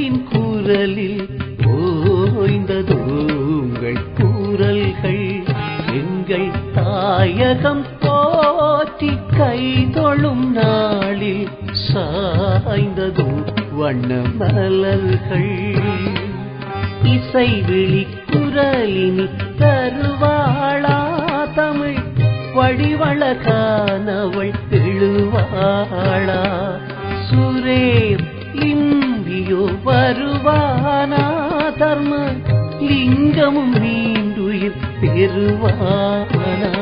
புலிகளின் குரலில் ஓய்ந்தது உங்கள் குரல்கள் எங்கள் தாயகம் போற்றி கைதொழும் நாளில் சாய்ந்ததும் வண்ண மலர்கள் இசை விழி குரலினி தருவாளா தமிழ் வடிவழகானவள் எழுவாளா சுரே இந்தியோ வருவானா தர்ம லிங்கமும் மீண்டுயிர் பெறுவானா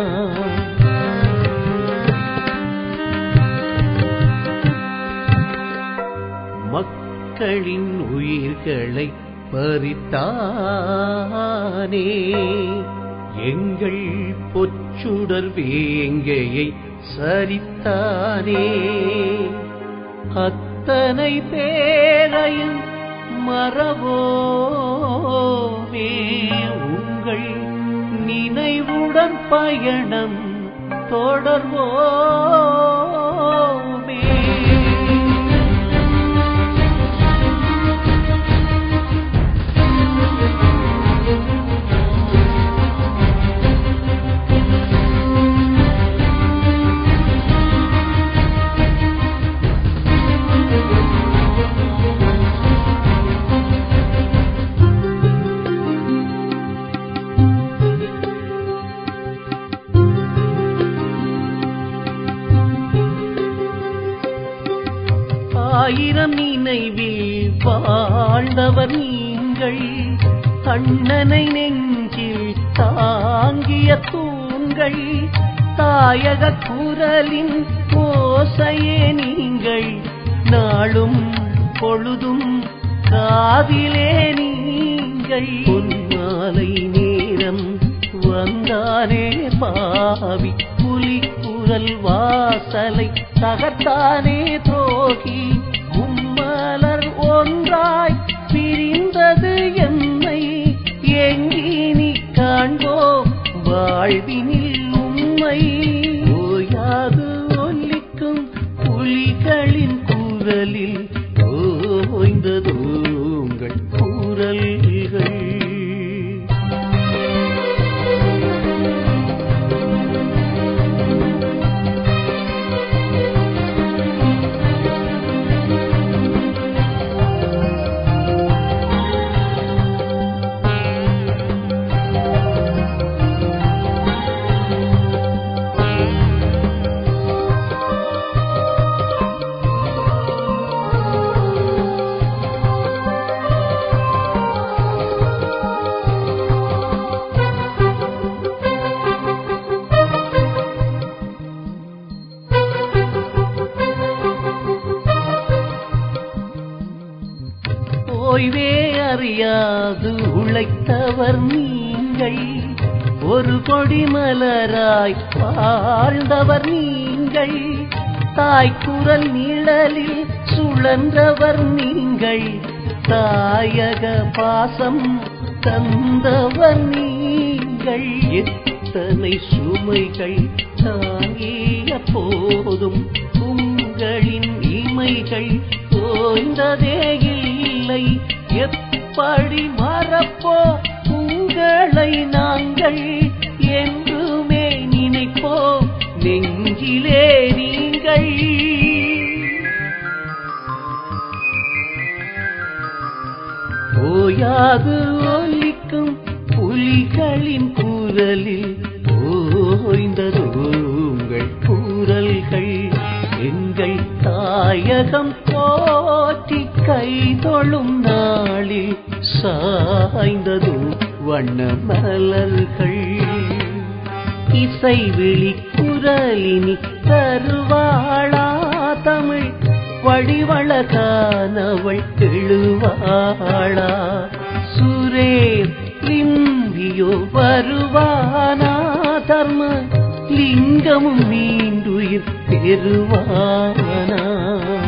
மக்களின் உயிர்களை பறித்தானே எங்கள் பொச்சுடர் வேங்கையை சரித்தானே அத்தனை பேரையும் மறவோமே உங்கள் நினைவுடன் பயணம் தொடர்வோமே ஆயிரம் நினைவில் வாழ்ந்தவர் நீங்கள் கண்ணனை நெஞ்சில் தாங்கிய தூண்கள் தாயக குரலின் ஓசையே நீங்கள் நாளும் பொழுதும் காதிலே நீங்கள் பொன்மாலை நேரம் வந்தானே பாவி புலி குரல் வாசலை தகர்த்தானே துரோகி உம்மலர் ஒன்றாய் பிரிந்தது என்னை எங்கினி காண்போம் வாழ்வினில் உண்மை ஓயாது ஒலிக்கும் புலிகளின் குரலில் ஓய்ந்தது உங்கள் குரல்கள் ஓய்வே அறியாது உழைத்தவர் நீங்கள் ஒரு கொடி மலராய் வாழ்ந்தவர் நீங்கள் தாய்க்குரல் நிழலில் சுழன்றவர் நீங்கள் தாயக பாசம் தந்தவர் நீங்கள் எத்தனை சுமைகள் தாங்கிய போதும் உங்களின் இமைகள் தோய்ந்ததே இல்லை எப்படி மறப்போ உங்களை நாங்கள் என்றுமே நினைப்போம் நெஞ்சிலே நீங்கள் ஓயாது ஒலிக்கும் புலிகளின் குரலில் ஓய்ந்தது உங்கள் குரல்கள் எங்கள் தாயகம் போற்றி கைதொழும் நாளில் சாய்ந்தது வண்ண மலர்கள் இசை விழி குரலினி தருவாளா தமிழ் வடிவழகானவள் எழுவாளா சுரே லிம்பியோ வருவானா தர்ம லிங்கமும் மீண்டுயிர் பெறுவானா